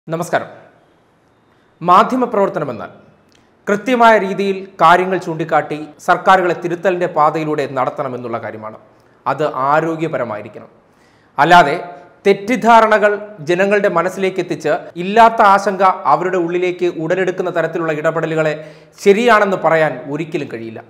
നമസ്കാരം മാധ്യമപ്രവർത്തനമെന്നാൽ കൃത്യമായ രീതിയിൽ കാര്യങ്ങൾ ചൂണ്ടിക്കാട്ടി സർക്കാരുകളെ തിരുത്തലിൻ്റെ പാതയിലൂടെ നടത്തണമെന്നുള്ള കാര്യമാണ് അത് ആരോഗ്യപരമായിരിക്കണം അല്ലാതെ തെറ്റിദ്ധാരണകൾ ജനങ്ങളുടെ മനസ്സിലേക്ക് എത്തിച്ച് ഇല്ലാത്ത ആശങ്ക അവരുടെ ഉള്ളിലേക്ക് ഉടലെടുക്കുന്ന തരത്തിലുള്ള ഇടപെടലുകളെ ശരിയാണെന്ന് പറയാൻ ഒരിക്കലും കഴിയില്ല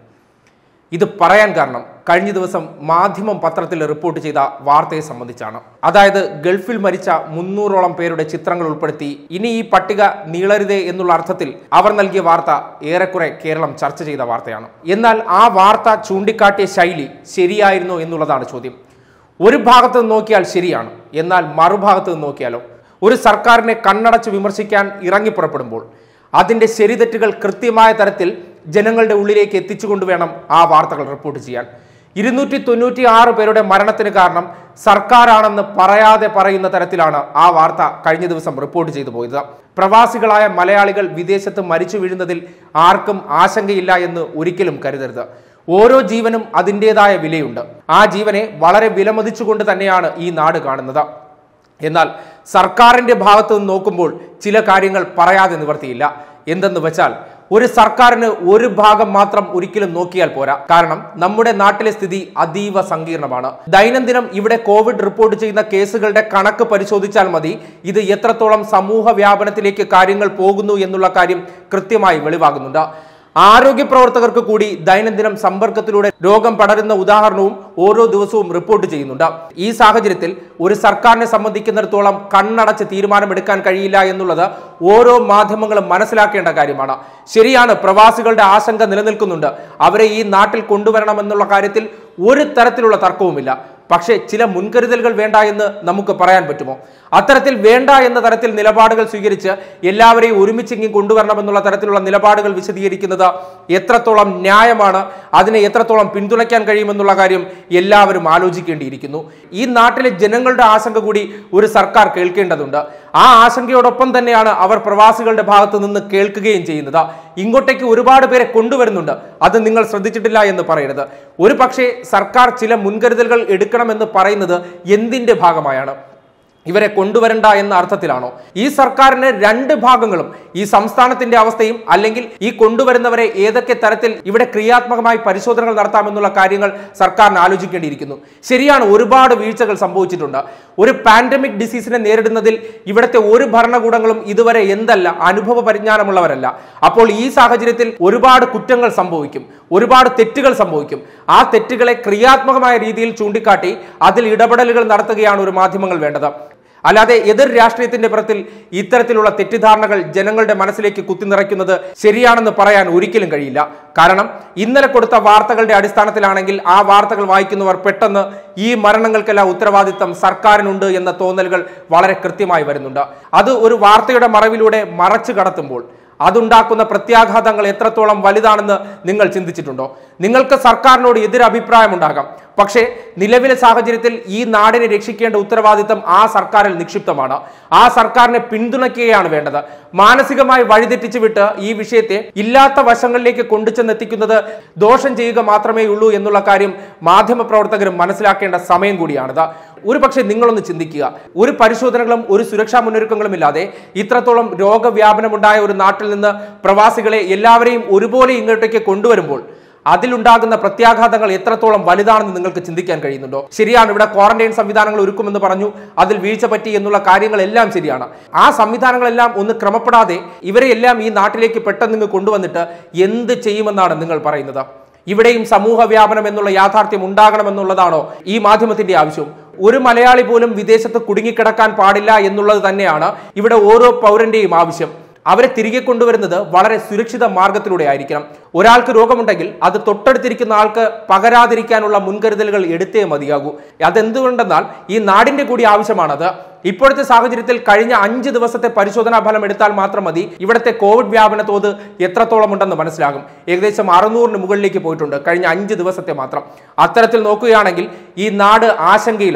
ഇത് പറയാൻ കാരണം കഴിഞ്ഞ ദിവസം മാധ്യമം പത്രത്തിൽ റിപ്പോർട്ട് ചെയ്ത വാർത്തയെ സംബന്ധിച്ചാണ് അതായത് ഗൾഫിൽ മരിച്ച മുന്നൂറോളം പേരുടെ ചിത്രങ്ങൾ ഉൾപ്പെടുത്തി ഇനി ഈ പട്ടിക നീളരുതേ എന്നുള്ള അർത്ഥത്തിൽ അവർ നൽകിയ വാർത്ത ഏറെക്കുറെ കേരളം ചർച്ച ചെയ്ത വാർത്തയാണ് എന്നാൽ ആ വാർത്ത ചൂണ്ടിക്കാട്ടിയ ശൈലി ശരിയായിരുന്നോ എന്നുള്ളതാണ് ചോദ്യം ഒരു ഭാഗത്ത് നിന്ന് നോക്കിയാൽ ശരിയാണ് എന്നാൽ മറുഭാഗത്ത് നിന്ന് നോക്കിയാലോ ഒരു സർക്കാരിനെ കണ്ണടച്ച് വിമർശിക്കാൻ ഇറങ്ങി പുറപ്പെടുമ്പോൾ അതിൻ്റെ ശരിതെറ്റുകൾ കൃത്യമായ തരത്തിൽ ജനങ്ങളുടെ ഉള്ളിലേക്ക് എത്തിച്ചുകൊണ്ട് വേണം ആ വാർത്തകൾ റിപ്പോർട്ട് ചെയ്യാൻ ഇരുന്നൂറ്റി തൊണ്ണൂറ്റി ആറ് പേരുടെ മരണത്തിന് കാരണം സർക്കാരാണെന്ന് പറയാതെ പറയുന്ന തരത്തിലാണ് ആ വാർത്ത കഴിഞ്ഞ ദിവസം റിപ്പോർട്ട് ചെയ്തു പോയത് പ്രവാസികളായ മലയാളികൾ വിദേശത്ത് മരിച്ചു വീഴുന്നതിൽ ആർക്കും ആശങ്കയില്ല എന്ന് ഒരിക്കലും കരുതരുത് ഓരോ ജീവനും അതിൻ്റെതായ വിലയുണ്ട് ആ ജീവനെ വളരെ വിലമതിച്ചുകൊണ്ട് തന്നെയാണ് ഈ നാട് കാണുന്നത് എന്നാൽ സർക്കാരിന്റെ ഭാഗത്ത് നിന്ന് നോക്കുമ്പോൾ ചില കാര്യങ്ങൾ പറയാതെ നിവർത്തിയില്ല എന്തെന്ന് വെച്ചാൽ ഒരു സർക്കാരിന് ഒരു ഭാഗം മാത്രം ഒരിക്കലും നോക്കിയാൽ പോരാ കാരണം നമ്മുടെ നാട്ടിലെ സ്ഥിതി അതീവ സങ്കീർണമാണ് ദൈനംദിനം ഇവിടെ കോവിഡ് റിപ്പോർട്ട് ചെയ്യുന്ന കേസുകളുടെ കണക്ക് പരിശോധിച്ചാൽ മതി ഇത് എത്രത്തോളം സമൂഹ വ്യാപനത്തിലേക്ക് കാര്യങ്ങൾ പോകുന്നു എന്നുള്ള കാര്യം കൃത്യമായി വെളിവാകുന്നുണ്ട് ആരോഗ്യ പ്രവർത്തകർക്ക് കൂടി ദൈനംദിനം സമ്പർക്കത്തിലൂടെ രോഗം പടരുന്ന ഉദാഹരണവും ഓരോ ദിവസവും റിപ്പോർട്ട് ചെയ്യുന്നുണ്ട് ഈ സാഹചര്യത്തിൽ ഒരു സർക്കാരിനെ സംബന്ധിക്കുന്നിടത്തോളം കണ്ണടച്ച് തീരുമാനമെടുക്കാൻ കഴിയില്ല എന്നുള്ളത് ഓരോ മാധ്യമങ്ങളും മനസ്സിലാക്കേണ്ട കാര്യമാണ് ശരിയാണ് പ്രവാസികളുടെ ആശങ്ക നിലനിൽക്കുന്നുണ്ട് അവരെ ഈ നാട്ടിൽ കൊണ്ടുവരണമെന്നുള്ള കാര്യത്തിൽ ഒരു തരത്തിലുള്ള തർക്കവുമില്ല പക്ഷേ ചില മുൻകരുതലുകൾ വേണ്ട എന്ന് നമുക്ക് പറയാൻ പറ്റുമോ അത്തരത്തിൽ വേണ്ട എന്ന തരത്തിൽ നിലപാടുകൾ സ്വീകരിച്ച് എല്ലാവരെയും ഒരുമിച്ചെങ്കിൽ കൊണ്ടുവരണമെന്നുള്ള തരത്തിലുള്ള നിലപാടുകൾ വിശദീകരിക്കുന്നത് എത്രത്തോളം ന്യായമാണ് അതിനെ എത്രത്തോളം പിന്തുണയ്ക്കാൻ കഴിയുമെന്നുള്ള കാര്യം എല്ലാവരും ആലോചിക്കേണ്ടിയിരിക്കുന്നു ഈ നാട്ടിലെ ജനങ്ങളുടെ ആശങ്ക കൂടി ഒരു സർക്കാർ കേൾക്കേണ്ടതുണ്ട് ആ ആശങ്കയോടൊപ്പം തന്നെയാണ് അവർ പ്രവാസികളുടെ ഭാഗത്ത് നിന്ന് കേൾക്കുകയും ചെയ്യുന്നത് ഇങ്ങോട്ടേക്ക് ഒരുപാട് പേരെ കൊണ്ടുവരുന്നുണ്ട് അത് നിങ്ങൾ ശ്രദ്ധിച്ചിട്ടില്ല എന്ന് പറയരുത് ഒരു പക്ഷേ സർക്കാർ ചില മുൻകരുതലുകൾ എടുക്കണമെന്ന് പറയുന്നത് എന്തിന്റെ ഭാഗമായാണ് ഇവരെ കൊണ്ടുവരണ്ട എന്ന അർത്ഥത്തിലാണോ ഈ സർക്കാരിന് രണ്ട് ഭാഗങ്ങളും ഈ സംസ്ഥാനത്തിന്റെ അവസ്ഥയും അല്ലെങ്കിൽ ഈ കൊണ്ടുവരുന്നവരെ ഏതൊക്കെ തരത്തിൽ ഇവിടെ ക്രിയാത്മകമായി പരിശോധനകൾ നടത്താമെന്നുള്ള കാര്യങ്ങൾ സർക്കാരിന് ആലോചിക്കേണ്ടിയിരിക്കുന്നു ശരിയാണ് ഒരുപാട് വീഴ്ചകൾ സംഭവിച്ചിട്ടുണ്ട് ഒരു പാൻഡമിക് ഡിസീസിനെ നേരിടുന്നതിൽ ഇവിടുത്തെ ഒരു ഭരണകൂടങ്ങളും ഇതുവരെ എന്തല്ല അനുഭവ പരിജ്ഞാനമുള്ളവരല്ല അപ്പോൾ ഈ സാഹചര്യത്തിൽ ഒരുപാട് കുറ്റങ്ങൾ സംഭവിക്കും ഒരുപാട് തെറ്റുകൾ സംഭവിക്കും ആ തെറ്റുകളെ ക്രിയാത്മകമായ രീതിയിൽ ചൂണ്ടിക്കാട്ടി അതിൽ ഇടപെടലുകൾ നടത്തുകയാണ് ഒരു മാധ്യമങ്ങൾ വേണ്ടത് അല്ലാതെ എതിർ രാഷ്ട്രീയത്തിന്റെ പുറത്തിൽ ഇത്തരത്തിലുള്ള തെറ്റിദ്ധാരണകൾ ജനങ്ങളുടെ മനസ്സിലേക്ക് കുത്തിനിറയ്ക്കുന്നത് ശരിയാണെന്ന് പറയാൻ ഒരിക്കലും കഴിയില്ല കാരണം ഇന്നലെ കൊടുത്ത വാർത്തകളുടെ അടിസ്ഥാനത്തിലാണെങ്കിൽ ആ വാർത്തകൾ വായിക്കുന്നവർ പെട്ടെന്ന് ഈ മരണങ്ങൾക്കെല്ലാം ഉത്തരവാദിത്തം സർക്കാരിനുണ്ട് എന്ന തോന്നലുകൾ വളരെ കൃത്യമായി വരുന്നുണ്ട് അത് ഒരു വാർത്തയുടെ മറവിലൂടെ മറച്ചു കടത്തുമ്പോൾ അതുണ്ടാക്കുന്ന പ്രത്യാഘാതങ്ങൾ എത്രത്തോളം വലുതാണെന്ന് നിങ്ങൾ ചിന്തിച്ചിട്ടുണ്ടോ നിങ്ങൾക്ക് സർക്കാരിനോട് എതിരഭിപ്രായമുണ്ടാകാം പക്ഷേ നിലവിലെ സാഹചര്യത്തിൽ ഈ നാടിനെ രക്ഷിക്കേണ്ട ഉത്തരവാദിത്തം ആ സർക്കാരിൽ നിക്ഷിപ്തമാണ് ആ സർക്കാരിനെ പിന്തുണയ്ക്കുകയാണ് വേണ്ടത് മാനസികമായി വഴിതെറ്റിച്ചു വിട്ട് ഈ വിഷയത്തെ ഇല്ലാത്ത വശങ്ങളിലേക്ക് കൊണ്ടുചെന്നെത്തിക്കുന്നത് ദോഷം ചെയ്യുക മാത്രമേ ഉള്ളൂ എന്നുള്ള കാര്യം മാധ്യമപ്രവർത്തകരും മനസ്സിലാക്കേണ്ട സമയം കൂടിയാണിത് ഒരു പക്ഷേ നിങ്ങളൊന്ന് ചിന്തിക്കുക ഒരു പരിശോധനകളും ഒരു സുരക്ഷാ മുന്നൊരുക്കങ്ങളും ഇല്ലാതെ ഇത്രത്തോളം രോഗവ്യാപനമുണ്ടായ ഒരു നാട്ടിൽ നിന്ന് പ്രവാസികളെ എല്ലാവരെയും ഒരുപോലെ ഇങ്ങോട്ടേക്ക് കൊണ്ടുവരുമ്പോൾ അതിലുണ്ടാകുന്ന പ്രത്യാഘാതങ്ങൾ എത്രത്തോളം വലുതാണെന്ന് നിങ്ങൾക്ക് ചിന്തിക്കാൻ കഴിയുന്നുണ്ടോ ശരിയാണ് ഇവിടെ ക്വാറന്റൈൻ സംവിധാനങ്ങൾ ഒരുക്കുമെന്ന് പറഞ്ഞു അതിൽ വീഴ്ച പറ്റി എന്നുള്ള കാര്യങ്ങളെല്ലാം ശരിയാണ് ആ സംവിധാനങ്ങളെല്ലാം ഒന്ന് ക്രമപ്പെടാതെ ഇവരെ എല്ലാം ഈ നാട്ടിലേക്ക് പെട്ടെന്ന് ഇങ്ങ് കൊണ്ടുവന്നിട്ട് എന്ത് ചെയ്യുമെന്നാണ് നിങ്ങൾ പറയുന്നത് ഇവിടെയും സമൂഹ വ്യാപനം എന്നുള്ള യാഥാർത്ഥ്യം ഉണ്ടാകണമെന്നുള്ളതാണോ ഈ മാധ്യമത്തിന്റെ ആവശ്യം ഒരു മലയാളി പോലും വിദേശത്ത് കുടുങ്ങിക്കിടക്കാൻ പാടില്ല എന്നുള്ളത് തന്നെയാണ് ഇവിടെ ഓരോ പൗരന്റെയും ആവശ്യം അവരെ തിരികെ കൊണ്ടുവരുന്നത് വളരെ സുരക്ഷിത മാർഗത്തിലൂടെ ആയിരിക്കണം ഒരാൾക്ക് രോഗമുണ്ടെങ്കിൽ അത് തൊട്ടടുത്തിരിക്കുന്ന ആൾക്ക് പകരാതിരിക്കാനുള്ള മുൻകരുതലുകൾ എടുത്തേ മതിയാകൂ അതെന്തുകൊണ്ടെന്നാൽ ഈ നാടിന്റെ കൂടി ആവശ്യമാണത് ഇപ്പോഴത്തെ സാഹചര്യത്തിൽ കഴിഞ്ഞ അഞ്ച് ദിവസത്തെ പരിശോധനാ ഫലം എടുത്താൽ മാത്രം മതി ഇവിടുത്തെ കോവിഡ് വ്യാപന തോത് എത്രത്തോളം ഉണ്ടെന്ന് മനസ്സിലാകും ഏകദേശം അറുന്നൂറിന് മുകളിലേക്ക് പോയിട്ടുണ്ട് കഴിഞ്ഞ അഞ്ച് ദിവസത്തെ മാത്രം അത്തരത്തിൽ നോക്കുകയാണെങ്കിൽ ഈ നാട് ആശങ്കയിലാണ്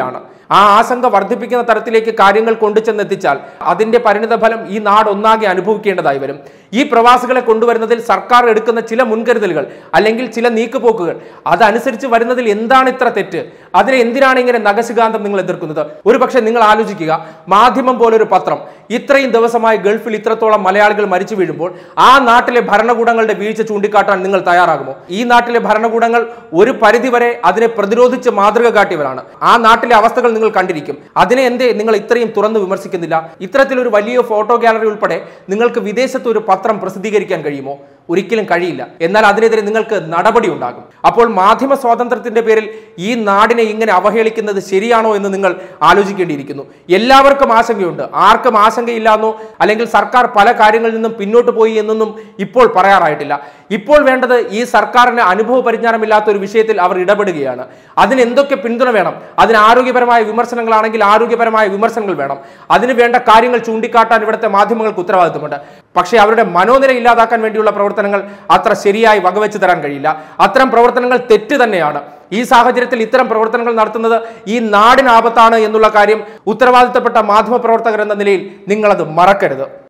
ആ ആശങ്ക വർദ്ധിപ്പിക്കുന്ന തരത്തിലേക്ക് കാര്യങ്ങൾ കൊണ്ടുചെന്നെത്തിച്ചാൽ അതിന്റെ പരിണിത ഫലം ഈ നാട് ഒന്നാകെ അനുഭവിക്കേണ്ടതായി വരും ഈ പ്രവാസികളെ കൊണ്ടുവരുന്നതിൽ സർക്കാർ എടുക്കുന്ന ചില മുൻകരുതലുകൾ അല്ലെങ്കിൽ ചില നീക്കുപോക്കുകൾ അതനുസരിച്ച് വരുന്നതിൽ എന്താണ് ഇത്ര തെറ്റ് അതിനെ എന്തിനാണ് ഇങ്ങനെ നഖശികാന്തം നിങ്ങൾ എതിർക്കുന്നത് ഒരു പക്ഷേ നിങ്ങൾ ആലോചിക്കുക മാധ്യമം പോലൊരു പത്രം ഇത്രയും ദിവസമായി ഗൾഫിൽ ഇത്രത്തോളം മലയാളികൾ മരിച്ചു വീഴുമ്പോൾ ആ നാട്ടിലെ ഭരണകൂടങ്ങളുടെ വീഴ്ച ചൂണ്ടിക്കാട്ടാൻ നിങ്ങൾ തയ്യാറാകുമോ ഈ നാട്ടിലെ ഭരണകൂടങ്ങൾ ഒരു പരിധിവരെ അതിനെ പ്രതിരോധിച്ച് മാതൃക കാട്ടിയവരാണ് ആ നാട്ടിലെ അവസ്ഥകൾ നിങ്ങൾ കണ്ടിരിക്കും അതിനെ എന്തേ നിങ്ങൾ ഇത്രയും തുറന്നു വിമർശിക്കുന്നില്ല ഇത്തരത്തിലൊരു വലിയ ഫോട്ടോ ഗാലറി ഉൾപ്പെടെ നിങ്ങൾക്ക് വിദേശത്ത് ഒരു പത്രം പ്രസിദ്ധീകരിക്കാൻ കഴിയുമോ ഒരിക്കലും കഴിയില്ല എന്നാൽ അതിനെതിരെ നിങ്ങൾക്ക് നടപടി ഉണ്ടാകും അപ്പോൾ മാധ്യമ സ്വാതന്ത്ര്യത്തിന്റെ പേരിൽ ഈ നാടിനെ ഇങ്ങനെ അവഹേളിക്കുന്നത് ശരിയാണോ എന്ന് നിങ്ങൾ ആലോചിക്കേണ്ടിയിരിക്കുന്നു എല്ലാവർക്കും ആശങ്കയുണ്ട് ആർക്കും ആശങ്കയില്ലാന്നോ അല്ലെങ്കിൽ സർക്കാർ പല കാര്യങ്ങളിൽ നിന്നും പിന്നോട്ട് പോയി എന്നൊന്നും ഇപ്പോൾ പറയാറായിട്ടില്ല ഇപ്പോൾ വേണ്ടത് ഈ സർക്കാരിന് അനുഭവ പരിജ്ഞാനമില്ലാത്ത ഒരു വിഷയത്തിൽ അവർ ഇടപെടുകയാണ് അതിന് എന്തൊക്കെ പിന്തുണ വേണം അതിന് ആരോഗ്യപരമായ വിമർശനങ്ങളാണെങ്കിൽ ആരോഗ്യപരമായ വിമർശനങ്ങൾ വേണം അതിന് വേണ്ട കാര്യങ്ങൾ ചൂണ്ടിക്കാട്ടാൻ ഇവിടുത്തെ മാധ്യമങ്ങൾക്ക് ഉത്തരവാദിത്വമുണ്ട് പക്ഷേ അവരുടെ മനോനില ഇല്ലാതാക്കാൻ വേണ്ടിയുള്ള പ്രവർത്തനങ്ങൾ അത്ര ശരിയായി വകവെച്ച് തരാൻ കഴിയില്ല അത്തരം പ്രവർത്തനങ്ങൾ തെറ്റ് തന്നെയാണ് ഈ സാഹചര്യത്തിൽ ഇത്തരം പ്രവർത്തനങ്ങൾ നടത്തുന്നത് ഈ നാടിന് ആപത്താണ് എന്നുള്ള കാര്യം ഉത്തരവാദിത്തപ്പെട്ട മാധ്യമ പ്രവർത്തകർ എന്ന നിലയിൽ നിങ്ങളത് മറക്കരുത്